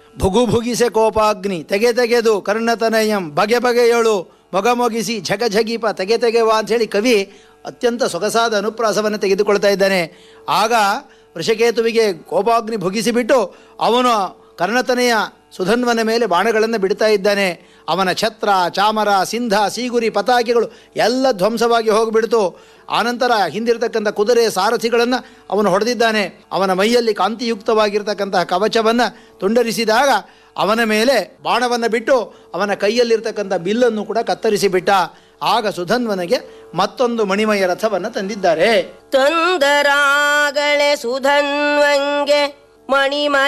ಭುಗು ಭುಗಿಸೆ ಕೋಪಾಗ್ನಿ ತೆಗೆ ತೆಗೆದು ಕರ್ಣತನಯಂ ಬಗೆ ಬಗೆಯಳು ಮೊಗ ಮೊಗಿಸಿ ಝಗ ಝಗೀಪ ತೆಗೆ ತೆಗೆವಾ ಅಂಥೇಳಿ ಕವಿ ಅತ್ಯಂತ ಸೊಗಸಾದ ಅನುಪ್ರಾಸವನ್ನು ತೆಗೆದುಕೊಳ್ತಾ ಇದ್ದಾನೆ ಆಗ ವೃಷಕೇತುವಿಗೆ ಕೋಪಾಗ್ನಿ ಭುಗಿಸಿಬಿಟ್ಟು ಅವನು ಕರ್ಣತನೆಯ ಸುಧನ್ವನ ಮೇಲೆ ಬಾಣಗಳನ್ನು ಬಿಡ್ತಾ ಇದ್ದಾನೆ ಅವನ ಛತ್ರ ಚಾಮರ ಸಿಂಧ ಸೀಗುರಿ ಪತಾಕಿಗಳು ಎಲ್ಲ ಧ್ವಂಸವಾಗಿ ಹೋಗಿಬಿಡ್ತು ಆನಂತರ ಹಿಂದಿರತಕ್ಕಂಥ ಕುದುರೆ ಸಾರಥಿಗಳನ್ನು ಅವನು ಹೊಡೆದಿದ್ದಾನೆ ಅವನ ಮೈಯಲ್ಲಿ ಕಾಂತಿಯುಕ್ತವಾಗಿರ್ತಕ್ಕಂತಹ ಕವಚವನ್ನು ತುಂಡರಿಸಿದಾಗ ಅವನ ಮೇಲೆ ಬಾಣವನ್ನು ಬಿಟ್ಟು ಅವನ ಕೈಯಲ್ಲಿರ್ತಕ್ಕಂಥ ಬಿಲ್ಲನ್ನು ಕೂಡ ಕತ್ತರಿಸಿ ಬಿಟ್ಟ ಆಗ ಸುಧನ್ವನಿಗೆ ಮತ್ತೊಂದು ಮಣಿಮಯ ರಥವನ್ನು ತಂದಿದ್ದಾರೆ ತೊಂದರಾಗಳೆ ಸುಧನ್ವಂಗೆ ಮಣಿಮಯ